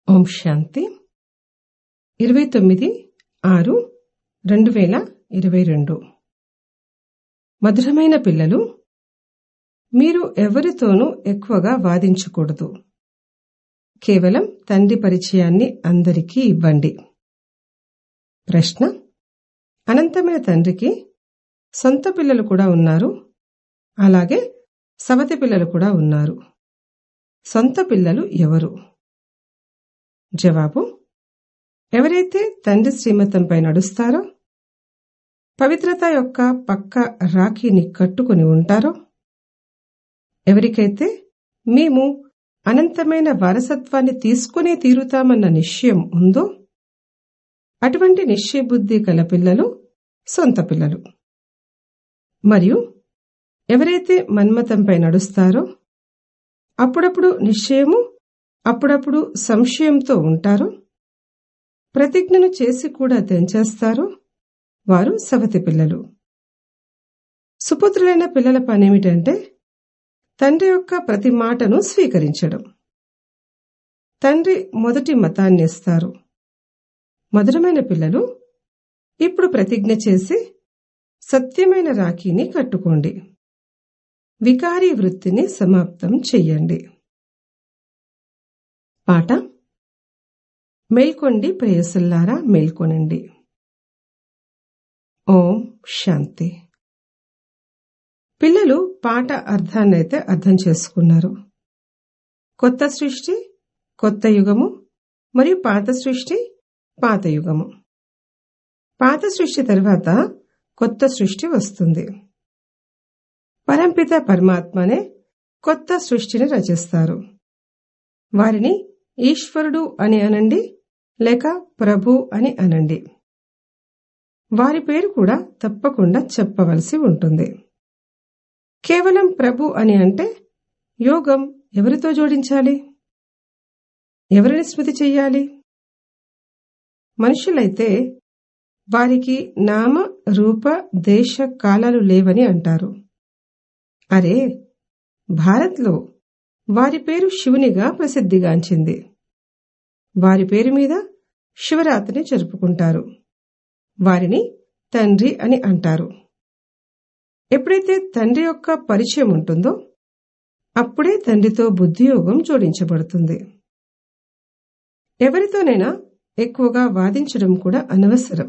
ఓం శాంతి ఇరవై తొమ్మిది ఆరు రెండు వేల ఇరవై రెండు మధురమైన పిల్లలు మీరు ఎవరితోనూ ఎక్కువగా వాదించకూడదు కేవలం తండ్రి పరిచయాన్ని అందరికీ ఇవ్వండి ప్రశ్న అనంతమైన తండ్రికి సొంత పిల్లలు కూడా ఉన్నారు అలాగే సవతి పిల్లలు కూడా ఉన్నారు సొంత పిల్లలు ఎవరు జవాబు ఎవరైతే తండ్రి శ్రీమతంపై నడుస్తారో పవిత్రత యొక్క పక్క రాఖీని కట్టుకుని ఉంటారో ఎవరికైతే మేము అనంతమైన వారసత్వాన్ని తీసుకునే తీరుతామన్న నిశ్చయం ఉందో అటువంటి నిశ్చయబుద్ధి కల పిల్లలు సొంత పిల్లలు మరియు ఎవరైతే మన్మతంపై నడుస్తారో అప్పుడప్పుడు నిశ్చయము అప్పుడప్పుడు సంశయంతో ఉంటారో ప్రతిజ్ఞను చేసి కూడా తెంచేస్తారో వారు సవతి పిల్లలు సుపుత్రులైన పిల్లల పనేమిటంటే తండ్రి యొక్క ప్రతి మాటను స్వీకరించడం తండ్రి మొదటి మతాన్ని ఇస్తారు మధురమైన పిల్లలు ఇప్పుడు ప్రతిజ్ఞ చేసి సత్యమైన రాఖీని కట్టుకోండి వికారీ వృత్తిని సమాప్తం చెయ్యండి పాట మేల్కొండి ప్రేయసుల్లారా మేల్కొనండి ఓం శాంతి పిల్లలు పాట అర్థాన్నైతే అర్థం చేసుకున్నారు కొత్త సృష్టి కొత్త యుగము మరియు పాత సృష్టి పాత యుగము పాత సృష్టి తర్వాత కొత్త సృష్టి వస్తుంది పరంపిత పరమాత్మనే కొత్త సృష్టిని రచిస్తారు వారిని ఈశ్వరుడు అని అనండి లేక ప్రభు అని అనండి వారి పేరు కూడా తప్పకుండా చెప్పవలసి ఉంటుంది కేవలం ప్రభు అని అంటే యోగం ఎవరితో జోడించాలి ఎవరిని స్మృతి చెయ్యాలి మనుషులైతే వారికి నామ రూప దేశ కాలాలు లేవని అంటారు అరే భారత్లో వారి పేరు శివునిగా ప్రసిద్ధిగాంచింది వారి పేరు మీద శివరాత్రిని జరుపుకుంటారు వారిని తండ్రి అని అంటారు ఎప్పుడైతే తండ్రి యొక్క పరిచయం ఉంటుందో అప్పుడే తండ్రితో బుద్ధియోగం జోడించబడుతుంది ఎవరితోనైనా ఎక్కువగా వాదించడం కూడా అనవసరం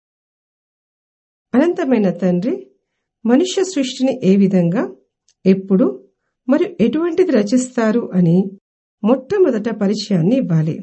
అనంతమైన తండ్రి మనుష్య సృష్టిని ఏ విధంగా ఎప్పుడు మరియు ఎటువంటిది రచిస్తారు అని మొట్టమొదట పరిచయాన్ని ఇవ్వాలి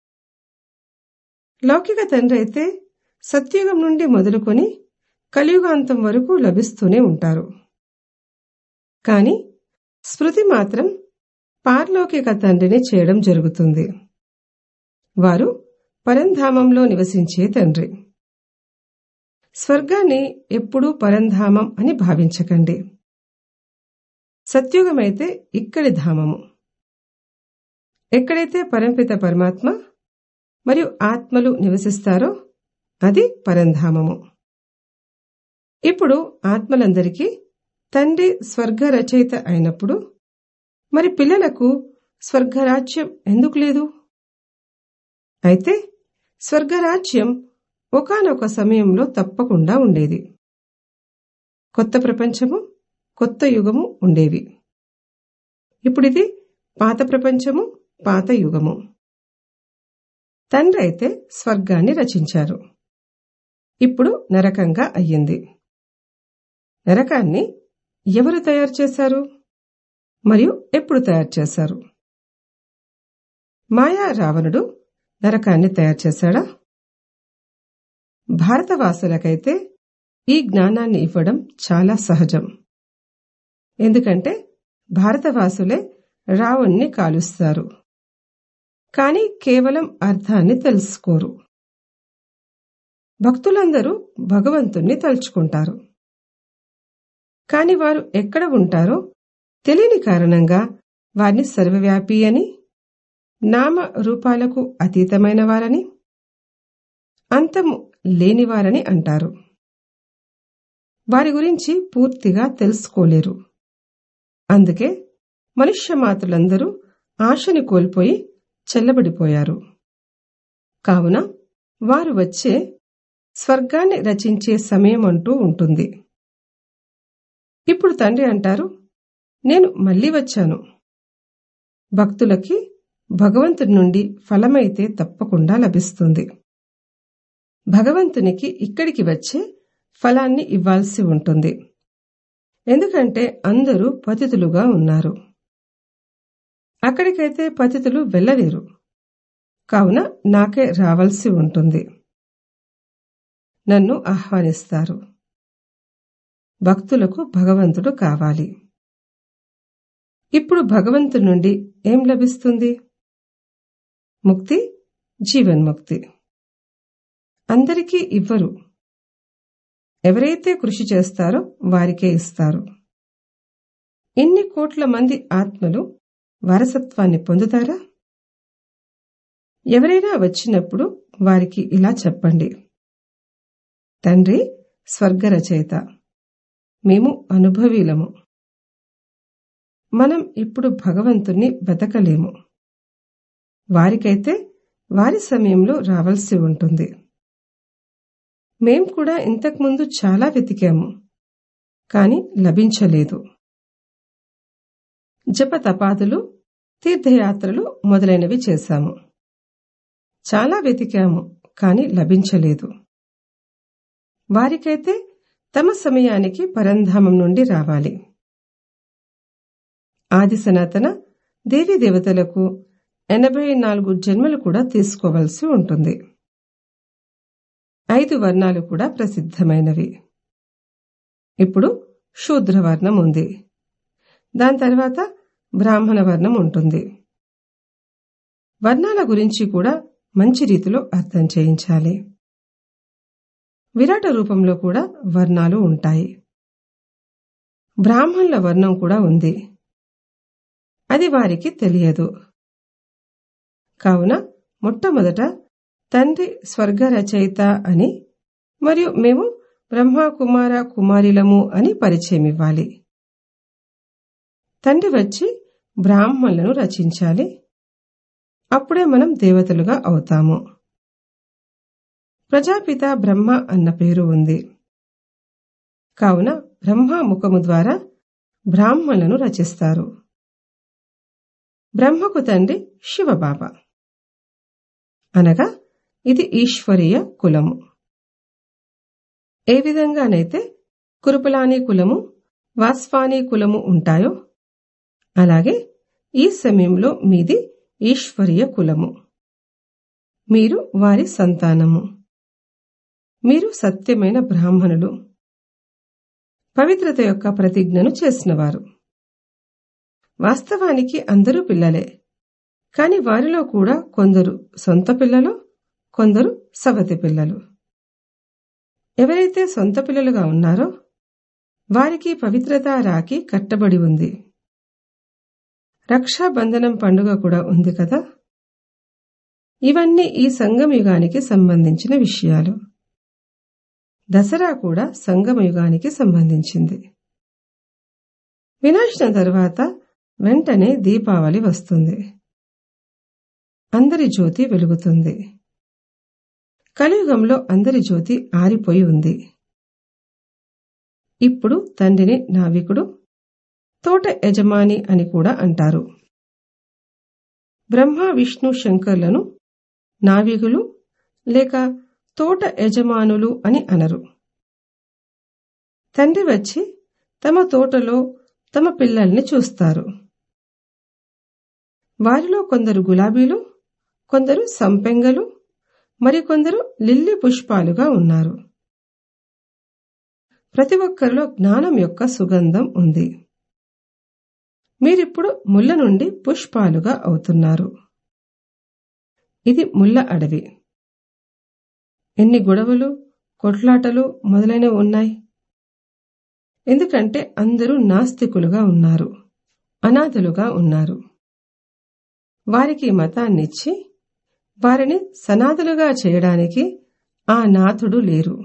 లౌకిక తండ్రి అయితే సత్యుగం నుండి మొదలుకొని కలియుగాంతం వరకు లభిస్తూనే ఉంటారు కాని స్మృతి మాత్రం పార్లౌకిక తండ్రిని చేయడం జరుగుతుంది వారు పరంధామంలో నివసించే తండ్రి స్వర్గాన్ని ఎప్పుడూ పరంధామం అని భావించకండి సత్యుగమైతే ఇక్కడి ధామము ఎక్కడైతే పరంపిత పరమాత్మ మరియు ఆత్మలు నివసిస్తారో అది పరంధామము ఇప్పుడు ఆత్మలందరికీ తండ్రి స్వర్గ రచయిత అయినప్పుడు మరి పిల్లలకు స్వర్గరాజ్యం ఎందుకు లేదు అయితే స్వర్గరాజ్యం ఒకనొక సమయంలో తప్పకుండా ఉండేది కొత్త ప్రపంచము కొత్త యుగము ఉండేవి ఇప్పుడిది పాత ప్రపంచము పాత యుగము తండ్రి అయితే స్వర్గాన్ని రచించారు ఇప్పుడు నరకంగా అయ్యింది నరకాన్ని ఎవరు తయారు చేశారు మరియు ఎప్పుడు తయారు చేశారు మాయా రావణుడు నరకాన్ని తయారు చేశాడా భారతవాసులకైతే ఈ జ్ఞానాన్ని ఇవ్వడం చాలా సహజం ఎందుకంటే భారతవాసులే రావణ్ణి కాలుస్తారు కాని కేవలం అర్థాన్ని తెలుసుకోరు భక్తులందరూ భగవంతుణ్ణి తలుచుకుంటారు కాని వారు ఎక్కడ ఉంటారో తెలియని కారణంగా వారిని సర్వవ్యాపి అని నామ రూపాలకు అతీతమైన వారని అంతము లేనివారని అంటారు వారి గురించి పూర్తిగా తెలుసుకోలేరు అందుకే మనుష్య మాతృలందరూ ఆశని కోల్పోయి చెల్లబడిపోయారు కావున వారు వచ్చే స్వర్గాన్ని రచించే సమయం అంటూ ఉంటుంది ఇప్పుడు తండ్రి అంటారు నేను మళ్ళీ వచ్చాను భక్తులకి భగవంతుడి నుండి ఫలమైతే తప్పకుండా లభిస్తుంది భగవంతునికి ఇక్కడికి వచ్చే ఫలాన్ని ఇవ్వాల్సి ఉంటుంది ఎందుకంటే అందరూ పతితులుగా ఉన్నారు అక్కడికైతే పతితులు వెళ్ళలేరు కావున నాకే రావాల్సి ఉంటుంది నన్ను ఆహ్వానిస్తారు భక్తులకు భగవంతుడు కావాలి ఇప్పుడు భగవంతుడి నుండి ఏం లభిస్తుంది ముక్తి జీవన్ముక్తి అందరికీ ఇవ్వరు ఎవరైతే కృషి చేస్తారో వారికే ఇస్తారు ఎన్ని కోట్ల మంది ఆత్మలు వారసత్వాన్ని పొందుతారా ఎవరైనా వచ్చినప్పుడు వారికి ఇలా చెప్పండి తండ్రి స్వర్గరచయిత మేము అనుభవీలము మనం ఇప్పుడు భగవంతుణ్ణి వెతకలేము వారికైతే వారి సమయంలో రావాల్సి ఉంటుంది మేం కూడా ఇంతకుముందు చాలా వెతికాము కాని లభించలేదు జప తపాదులు తీర్థయాత్రలు మొదలైనవి చేశాము చాలా వెతికాము కాని లభించలేదు వారికైతే తమ సమయానికి పరంధామం నుండి రావాలి ఆది సనాతన దేవీ దేవతలకు ఎనభై నాలుగు జన్మలు కూడా తీసుకోవలసి ఉంటుంది ఐదు వర్ణాలు కూడా ప్రసిద్ధమైనవి ఇప్పుడు శూద్రవర్ణం ఉంది దాని తర్వాత బ్రాహ్మణ వర్ణం ఉంటుంది వర్ణాల గురించి కూడా మంచి రీతిలో అర్థం చేయించాలి విరాట రూపంలో కూడా వర్ణాలు ఉంటాయి బ్రాహ్మణుల వర్ణం కూడా ఉంది అది వారికి తెలియదు కావున మొట్టమొదట తండ్రి స్వర్గ రచయిత అని మరియు మేము బ్రహ్మ కుమార కుమారిలము అని పరిచయం ఇవ్వాలి తండ్రి వచ్చి బ్రాహ్మణులను రచించాలి అప్పుడే మనం దేవతలుగా అవుతాము ప్రజాపిత బ్రహ్మ అన్న పేరు ఉంది కావున బ్రహ్మ ముఖము ద్వారా బ్రాహ్మణులను రచిస్తారు బ్రహ్మకు తండ్రి శివబాబా అనగా ఇది ఈశ్వరీయ కులము ఏ విధంగానైతే కురుపులాని కులము వాస్వాని కులము ఉంటాయో అలాగే ఈ సమయంలో మీది ఈశ్వరీయ కులము మీరు వారి సంతానము మీరు సత్యమైన బ్రాహ్మణులు పవిత్రత యొక్క ప్రతిజ్ఞను చేసినవారు వాస్తవానికి అందరూ పిల్లలే కాని వారిలో కూడా కొందరు సొంత పిల్లలు కొందరు సవతి పిల్లలు ఎవరైతే సొంత పిల్లలుగా ఉన్నారో వారికి పవిత్రత రాకి కట్టబడి ఉంది రక్షాబంధనం పండుగ కూడా ఉంది కదా ఇవన్నీ ఈ సంగమయుగానికి సంబంధించిన విషయాలు దసరా కూడా సంగమయుగానికి సంబంధించింది వినాశనం తర్వాత వెంటనే దీపావళి వస్తుంది అందరి జ్యోతి వెలుగుతుంది కలియుగంలో అందరి జ్యోతి ఆరిపోయి ఉంది ఇప్పుడు తండ్రిని నావికుడు తోట యజమాని అని కూడా అంటారు బ్రహ్మ విష్ణు శంకర్లను నావికులు లేక తోట యజమానులు అని అనరు తండ్రి వచ్చి తమ తోటలో తమ పిల్లల్ని చూస్తారు వారిలో కొందరు గులాబీలు కొందరు సంపెంగలు మరికొందరు లిల్లీ పుష్పాలుగా ఉన్నారు ప్రతి ఒక్కరిలో జ్ఞానం యొక్క సుగంధం ఉంది మీరిప్పుడు ముళ్ళ నుండి పుష్పాలుగా అవుతున్నారు ఇది ముళ్ళ అడవి ఎన్ని గొడవలు కొట్లాటలు మొదలైనవి ఉన్నాయి ఎందుకంటే అందరూ నాస్తికులుగా ఉన్నారు అనాథలుగా ఉన్నారు వారికి మతాన్నిచ్చి వారిని సనాథులుగా చేయడానికి ఆ నాథుడు లేరు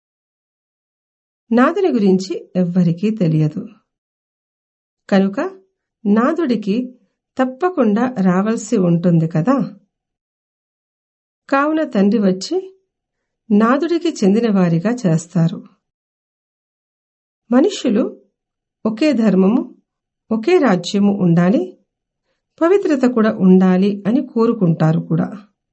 నాథుని గురించి ఎవ్వరికీ తెలియదు కనుక నాథుడికి తప్పకుండా రావాల్సి ఉంటుంది కదా కావున తండ్రి వచ్చి నాదుడికి చెందినవారిగా చేస్తారు మనుష్యులు ఒకే ధర్మము ఒకే రాజ్యము ఉండాలి పవిత్రత కూడా ఉండాలి అని కోరుకుంటారు కూడా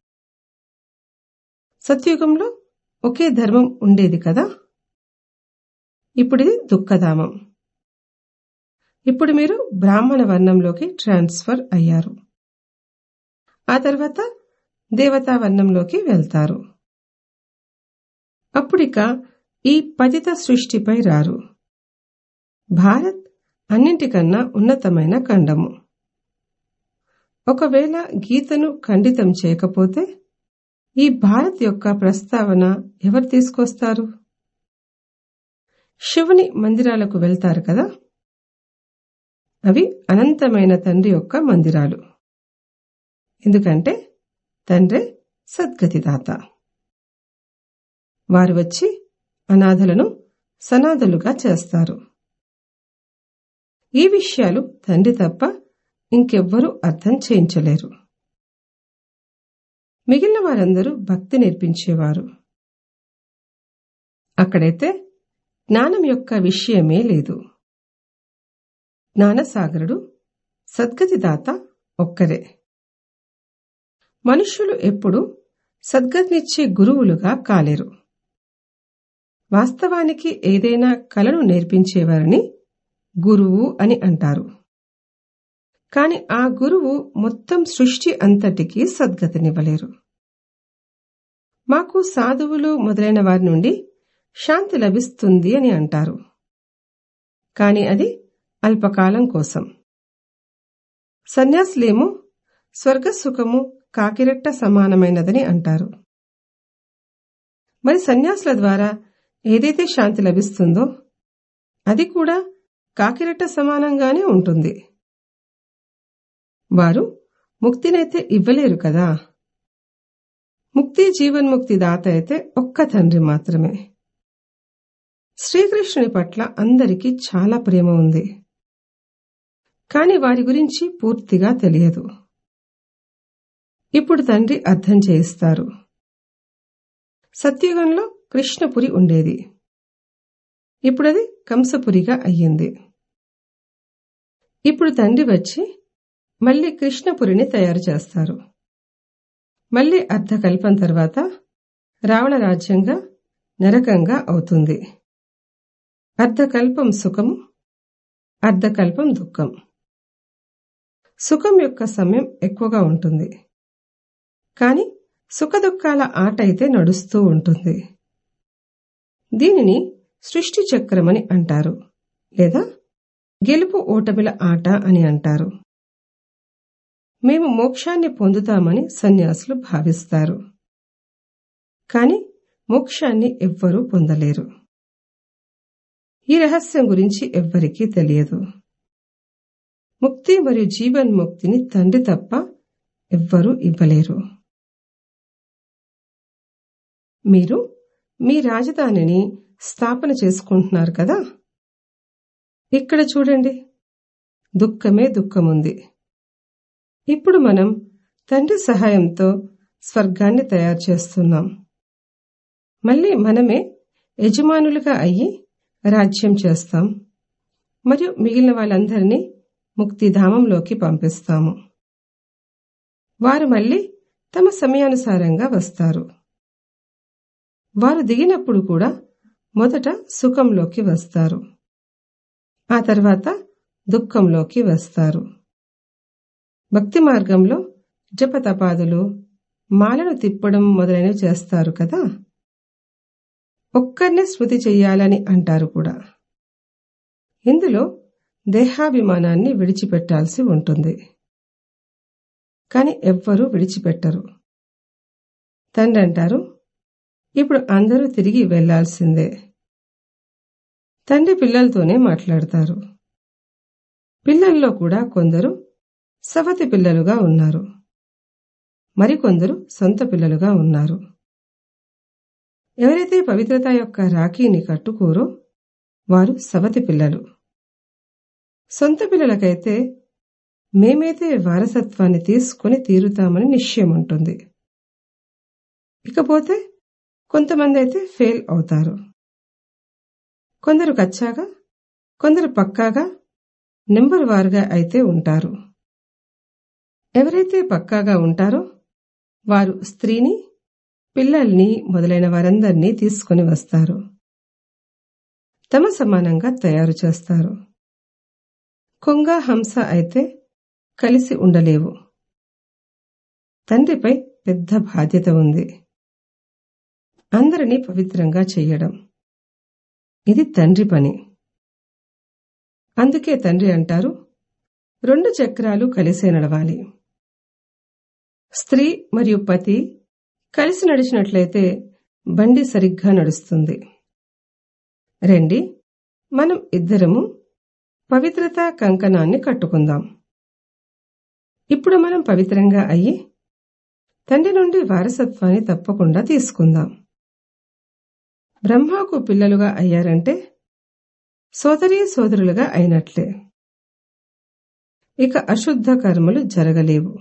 సత్యుగంలో ఒకే ధర్మం ఉండేది కదా ఇప్పుడిది దుఃఖధామం ఇప్పుడు మీరు బ్రాహ్మణ వర్ణంలోకి ట్రాన్స్ఫర్ అయ్యారు ఆ తర్వాత దేవతా వర్ణంలోకి వెళ్తారు అప్పుడిక ఈ పతిత సృష్టిపై రారు భారత్ అన్నింటికన్నా ఉన్నతమైన ఖండము ఒకవేళ గీతను ఖండితం చేయకపోతే ఈ భారత్ యొక్క ప్రస్తావన ఎవరు తీసుకొస్తారు శివుని మందిరాలకు వెళ్తారు కదా అవి అనంతమైన తండ్రి యొక్క మందిరాలు ఎందుకంటే తండ్రే సద్గతిదాత వారు వచ్చి అనాథలను సనాథలుగా చేస్తారు ఈ విషయాలు తండ్రి తప్ప ఇంకెవ్వరూ అర్థం చేయించలేరు మిగిలిన వారందరూ భక్తి నేర్పించేవారు అక్కడైతే జ్ఞానం యొక్క విషయమే లేదు జ్ఞానసాగరుడు సద్గతిదాత ఒక్కరే మనుష్యులు ఎప్పుడు సద్గతినిచ్చే గురువులుగా కాలేరు వాస్తవానికి ఏదైనా కలను నేర్పించేవారిని గురువు అని అంటారు కాని ఆ గురువు మొత్తం సృష్టి అంతటికీ సద్గతినివ్వలేరు మాకు సాధువులు మొదలైన వారి నుండి శాంతి లభిస్తుంది అని అంటారు కాని అది అల్పకాలం కోసం సన్యాసులేమో స్వర్గసుఖము కాకిరెట్ట సమానమైనదని అంటారు మరి సన్యాసుల ద్వారా ఏదైతే శాంతి లభిస్తుందో అది కూడా కాకిరెట్ట సమానంగానే ఉంటుంది వారు ముక్తినైతే ఇవ్వలేరు కదా ముక్తి జీవన్ముక్తి దాత అయితే ఒక్క తండ్రి మాత్రమే శ్రీకృష్ణుని పట్ల అందరికీ చాలా ప్రేమ ఉంది కాని వారి గురించి పూర్తిగా తెలియదు ఇప్పుడు తండ్రి అర్థం చేయిస్తారు సత్యుగంలో కృష్ణపురి ఉండేది ఇప్పుడది కంసపురిగా అయ్యింది ఇప్పుడు తండ్రి వచ్చి మళ్ళీ కృష్ణపురిని తయారు చేస్తారు మళ్ళీ అర్ధకల్పం తర్వాత రావణ రాజ్యంగా నరకంగా అవుతుంది అర్ధకల్పం సుఖము అర్ధకల్పం దుఃఖం సుఖం యొక్క సమయం ఎక్కువగా ఉంటుంది కాని సుఖదుఖాల ఆట అయితే నడుస్తూ ఉంటుంది దీనిని సృష్టి చక్రమని అంటారు లేదా గెలుపు ఓటమిల ఆట అని అంటారు మేము మోక్షాన్ని పొందుతామని సన్యాసులు భావిస్తారు కాని మోక్షాన్ని ఎవ్వరూ పొందలేరు ఈ రహస్యం గురించి ఎవ్వరికీ తెలియదు ముక్తి మరియు జీవన్ముక్తిని తండ్రి తప్ప ఎవ్వరూ ఇవ్వలేరు మీరు మీ రాజధానిని స్థాపన చేసుకుంటున్నారు కదా ఇక్కడ చూడండి దుఃఖమే దుఃఖముంది ఇప్పుడు మనం తండ్రి సహాయంతో స్వర్గాన్ని తయారు చేస్తున్నాం మళ్ళీ మనమే యజమానులుగా అయ్యి రాజ్యం చేస్తాం మరియు మిగిలిన వాళ్ళందరినీ ముక్తిధామంలోకి పంపిస్తాము వారు మళ్ళీ తమ సమయానుసారంగా వస్తారు వారు దిగినప్పుడు కూడా మొదట సుఖంలోకి వస్తారు ఆ తర్వాత దుఃఖంలోకి వస్తారు భక్తి మార్గంలో జపతపాదులు మాలను తిప్పడం మొదలైనవి చేస్తారు కదా ఒక్కరినే స్మృతి చెయ్యాలని అంటారు కూడా ఇందులో దేహాభిమానాన్ని విడిచిపెట్టాల్సి ఉంటుంది కాని ఎవ్వరూ విడిచిపెట్టరు తండ్రి అంటారు ఇప్పుడు అందరూ తిరిగి వెళ్లాల్సిందే తండ్రి పిల్లలతోనే మాట్లాడతారు పిల్లల్లో కూడా కొందరు సవతి పిల్లలుగా ఉన్నారు మరికొందరు సొంత పిల్లలుగా ఉన్నారు ఎవరైతే పవిత్రత యొక్క రాఖీని కట్టుకోరో వారు సవతి పిల్లలు సొంత పిల్లలకైతే మేమైతే వారసత్వాన్ని తీసుకుని తీరుతామని నిశ్చయం ఉంటుంది ఇకపోతే కొంతమంది అయితే ఫెయిల్ అవుతారు కొందరు కచ్చాగా కొందరు పక్కాగా నెంబర్ వారుగా అయితే ఉంటారు ఎవరైతే పక్కాగా ఉంటారో వారు స్త్రీని పిల్లల్ని మొదలైన వారందరినీ తీసుకుని వస్తారు తమ సమానంగా తయారు చేస్తారు కొంగ హంస అయితే కలిసి ఉండలేవు తండ్రిపై పెద్ద బాధ్యత ఉంది అందరినీ పవిత్రంగా చెయ్యడం ఇది తండ్రి పని అందుకే తండ్రి అంటారు రెండు చక్రాలు కలిసే నడవాలి స్త్రీ మరియు పతి కలిసి నడిచినట్లయితే బండి సరిగ్గా నడుస్తుంది రండి మనం ఇద్దరము పవిత్రత కంకణాన్ని కట్టుకుందాం ఇప్పుడు మనం పవిత్రంగా అయ్యి తండ్రి నుండి వారసత్వాన్ని తప్పకుండా తీసుకుందాం బ్రహ్మకు పిల్లలుగా అయ్యారంటే సోదరీ సోదరులుగా అయినట్లే ఇక అశుద్ధ కర్మలు జరగలేవు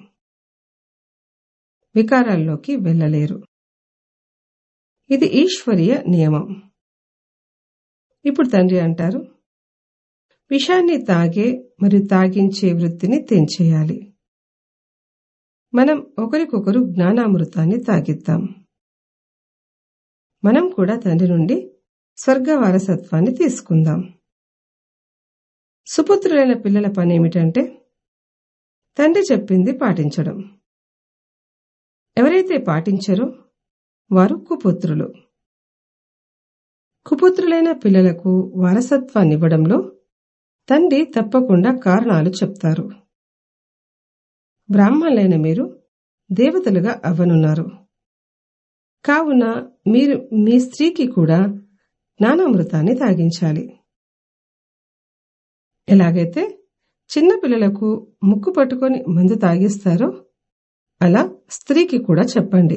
వికారాల్లోకి వెళ్ళలేరు ఇది ఈశ్వరీయ నియమం ఇప్పుడు తండ్రి అంటారు విషాన్ని తాగే మరియు తాగించే వృత్తిని తెంచేయాలి మనం ఒకరికొకరు జ్ఞానామృతాన్ని తాగిద్దాం మనం కూడా తండ్రి నుండి స్వర్గ వారసత్వాన్ని తీసుకుందాం సుపుత్రులైన పిల్లల పని ఏమిటంటే తండ్రి చెప్పింది పాటించడం ఎవరైతే పాటించరో వారు కుపుత్రులు కుపుత్రులైన పిల్లలకు వారసత్వాన్నివ్వడంలో తండ్రి తప్పకుండా కారణాలు చెప్తారు బ్రాహ్మణులైన మీరు దేవతలుగా అవ్వనున్నారు కావున మీరు మీ స్త్రీకి కూడా జ్ఞానామృతాన్ని తాగించాలి ఎలాగైతే చిన్న పిల్లలకు ముక్కు పట్టుకొని మందు తాగిస్తారో అలా స్త్రీకి కూడా చెప్పండి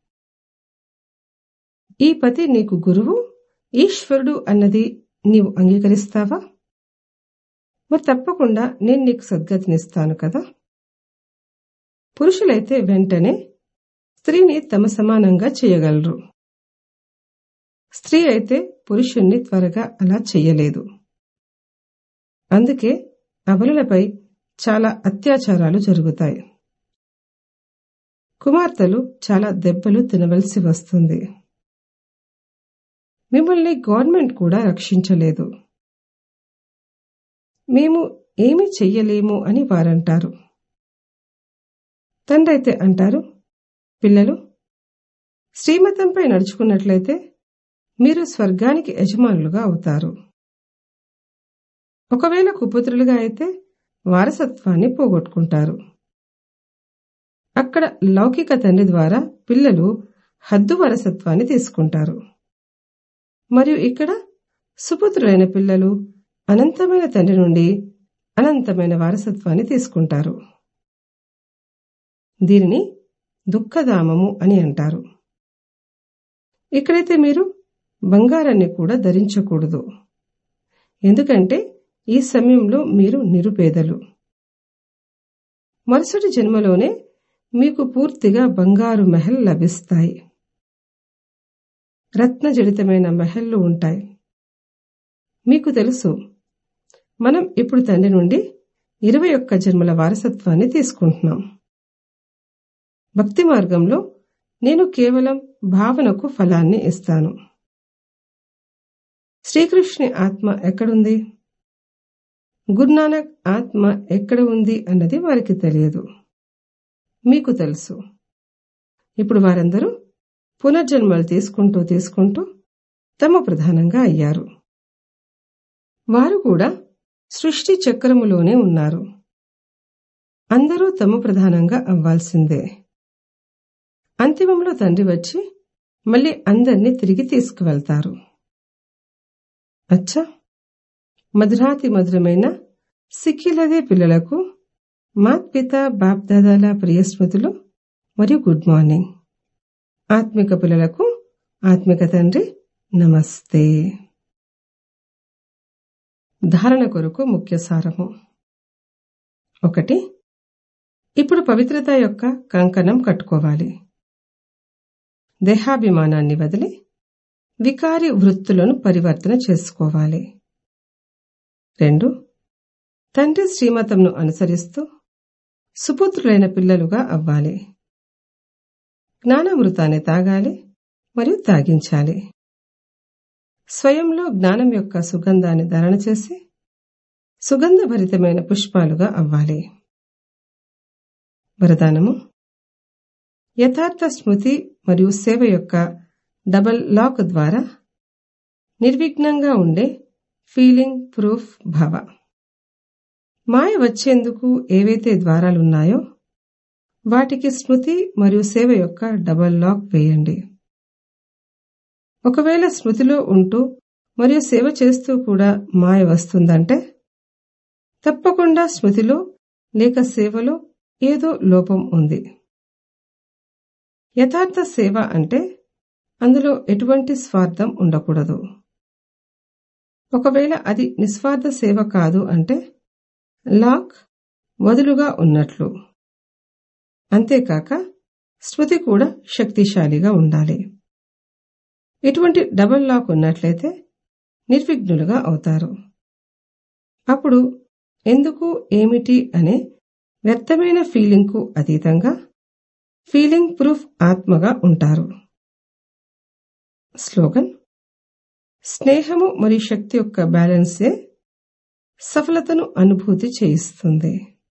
ఈ పతి నీకు గురువు ఈశ్వరుడు అన్నది నీవు అంగీకరిస్తావా మరి తప్పకుండా నేను నీకు సద్గతినిస్తాను కదా పురుషులైతే వెంటనే స్త్రీని తమ సమానంగా చేయగలరు స్త్రీ అయితే పురుషుణ్ణి త్వరగా అలా చెయ్యలేదు అందుకే అబలులపై చాలా అత్యాచారాలు జరుగుతాయి కుమార్తెలు చాలా దెబ్బలు తినవలసి వస్తుంది మిమ్మల్ని గవర్నమెంట్ కూడా రక్షించలేదు మేము ఏమి చెయ్యలేము అని వారంటారు తండ్రైతే అంటారు పిల్లలు శ్రీమతంపై నడుచుకున్నట్లయితే మీరు స్వర్గానికి యజమానులుగా అవుతారు ఒకవేళ కుపుత్రులుగా అయితే వారసత్వాన్ని పోగొట్టుకుంటారు అక్కడ లౌకిక తండ్రి ద్వారా పిల్లలు హద్దు వారసత్వాన్ని తీసుకుంటారు మరియు ఇక్కడ సుపుత్రులైన పిల్లలు అనంతమైన తండ్రి నుండి అనంతమైన వారసత్వాన్ని తీసుకుంటారు దీనిని దుఃఖధామము అని అంటారు ఇక్కడైతే మీరు బంగారాన్ని కూడా ధరించకూడదు ఎందుకంటే ఈ సమయంలో మీరు నిరుపేదలు మరుసటి జన్మలోనే మీకు పూర్తిగా బంగారు మెహల్ లభిస్తాయి రత్నజడితమైన మెహల్లు ఉంటాయి మీకు తెలుసు మనం ఇప్పుడు తండ్రి నుండి ఇరవై ఒక్క జన్మల వారసత్వాన్ని తీసుకుంటున్నాం భక్తి మార్గంలో నేను కేవలం భావనకు ఫలాన్ని ఇస్తాను శ్రీకృష్ణుని ఆత్మ ఎక్కడుంది గురునానక్ ఆత్మ ఎక్కడ ఉంది అన్నది వారికి తెలియదు మీకు తెలుసు ఇప్పుడు వారందరూ పునర్జన్మలు తీసుకుంటూ తీసుకుంటూ తమ ప్రధానంగా అయ్యారు వారు కూడా సృష్టి చక్రములోనే ఉన్నారు అందరూ తమ ప్రధానంగా అవ్వాల్సిందే అంతిమంలో తండ్రి వచ్చి మళ్ళీ అందరినీ తిరిగి తీసుకువెళ్తారు అచ్చా మధురాతి మధురమైన సిక్కిలదే పిల్లలకు మాత్పిత బాప్దాదాల ప్రియ స్మృతులు మరియు గుడ్ మార్నింగ్ ఆత్మిక పిల్లలకు ఆత్మిక తండ్రి నమస్తే ధారణ కొరకు ముఖ్య సారము ఒకటి ఇప్పుడు పవిత్రత యొక్క కంకణం కట్టుకోవాలి దేహాభిమానాన్ని వదిలి వికారి వృత్తులను పరివర్తన చేసుకోవాలి రెండు తండ్రి శ్రీమతంను అనుసరిస్తూ సుపుత్రులైన పిల్లలుగా అవ్వాలి జ్ఞానామృతాన్ని తాగాలి మరియు తాగించాలి స్వయంలో జ్ఞానం యొక్క సుగంధాన్ని ధారణ చేసి సుగంధభరితమైన పుష్పాలుగా అవ్వాలి వరదానము యథార్థ స్మృతి మరియు సేవ యొక్క డబల్ లాక్ ద్వారా నిర్విఘ్నంగా ఉండే ఫీలింగ్ ప్రూఫ్ భవ మాయ వచ్చేందుకు ఏవైతే ద్వారాలున్నాయో వాటికి స్మృతి మరియు సేవ యొక్క డబల్ లాక్ వేయండి ఒకవేళ స్మృతిలో ఉంటూ మరియు సేవ చేస్తూ కూడా మాయ వస్తుందంటే తప్పకుండా స్మృతిలో లేక సేవలో ఏదో లోపం ఉంది యథార్థ సేవ అంటే అందులో ఎటువంటి స్వార్థం ఉండకూడదు ఒకవేళ అది నిస్వార్థ సేవ కాదు అంటే లాక్ వదులుగా ఉన్నట్లు అంతేకాక స్మృతి కూడా శక్తిశాలిగా ఉండాలి ఇటువంటి డబల్ లాక్ ఉన్నట్లయితే నిర్విఘ్నులుగా అవుతారు అప్పుడు ఎందుకు ఏమిటి అనే వ్యర్థమైన ఫీలింగ్కు అతీతంగా ఫీలింగ్ ప్రూఫ్ ఆత్మగా ఉంటారు స్లోగన్ స్నేహము మరియు శక్తి యొక్క బ్యాలెన్సే సఫలతను అనుభూతి చేయిస్తుంది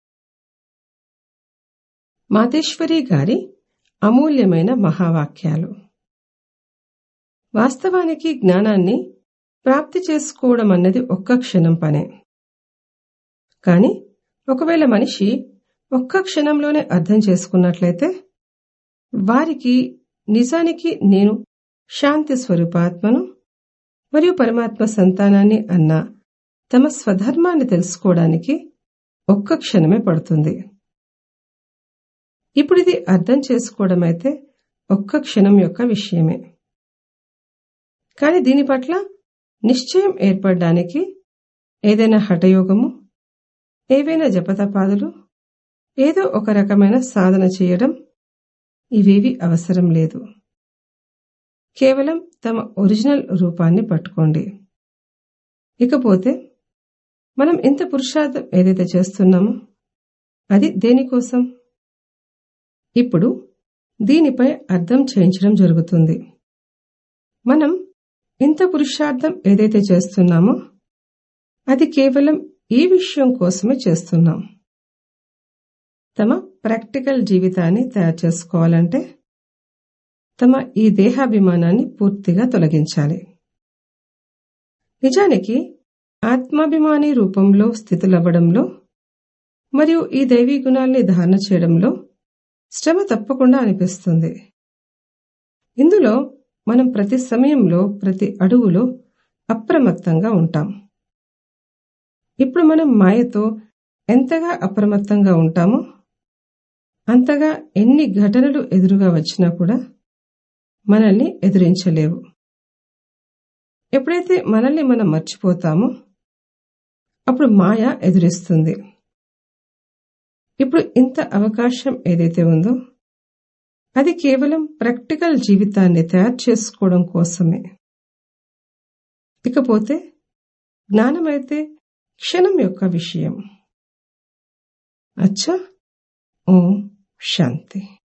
మాతేశ్వరి గారి అమూల్యమైన మహావాక్యాలు వాస్తవానికి జ్ఞానాన్ని ప్రాప్తి చేసుకోవడం అన్నది ఒక్క క్షణం పనే కాని ఒకవేళ మనిషి ఒక్క క్షణంలోనే అర్థం చేసుకున్నట్లయితే వారికి నిజానికి నేను శాంతి స్వరూపాత్మను మరియు పరమాత్మ సంతానాన్ని అన్న తమ స్వధర్మాన్ని తెలుసుకోవడానికి ఒక్క క్షణమే పడుతుంది ఇప్పుడు ఇది అర్థం చేసుకోవడం అయితే ఒక్క క్షణం యొక్క విషయమే కాని దీని పట్ల నిశ్చయం ఏర్పడడానికి ఏదైనా హఠయోగము ఏవైనా జపతపాదులు ఏదో ఒక రకమైన సాధన చేయడం ఇవేవి అవసరం లేదు కేవలం తమ ఒరిజినల్ రూపాన్ని పట్టుకోండి ఇకపోతే మనం ఇంత పురుషార్థం ఏదైతే చేస్తున్నామో అది దేనికోసం ఇప్పుడు దీనిపై అర్థం చేయించడం జరుగుతుంది మనం ఇంత పురుషార్థం ఏదైతే చేస్తున్నామో అది కేవలం ఈ విషయం కోసమే చేస్తున్నాం తమ ప్రాక్టికల్ జీవితాన్ని తయారు చేసుకోవాలంటే తమ ఈ దేహాభిమానాన్ని పూర్తిగా తొలగించాలి నిజానికి ఆత్మాభిమాని రూపంలో స్థితులవ్వడంలో మరియు ఈ దైవీ గుణాల్ని ధారణ చేయడంలో శ్రమ తప్పకుండా అనిపిస్తుంది ఇందులో మనం ప్రతి సమయంలో ప్రతి అడుగులో అప్రమత్తంగా ఉంటాం ఇప్పుడు మనం మాయతో ఎంతగా అప్రమత్తంగా ఉంటామో అంతగా ఎన్ని ఘటనలు ఎదురుగా వచ్చినా కూడా మనల్ని ఎదిరించలేవు ఎప్పుడైతే మనల్ని మనం మర్చిపోతామో అప్పుడు మాయ ఎదురిస్తుంది ఇప్పుడు ఇంత అవకాశం ఏదైతే ఉందో అది కేవలం ప్రాక్టికల్ జీవితాన్ని తయారు చేసుకోవడం కోసమే ఇకపోతే జ్ఞానమైతే క్షణం యొక్క విషయం అచ్చా ఓం శాంతి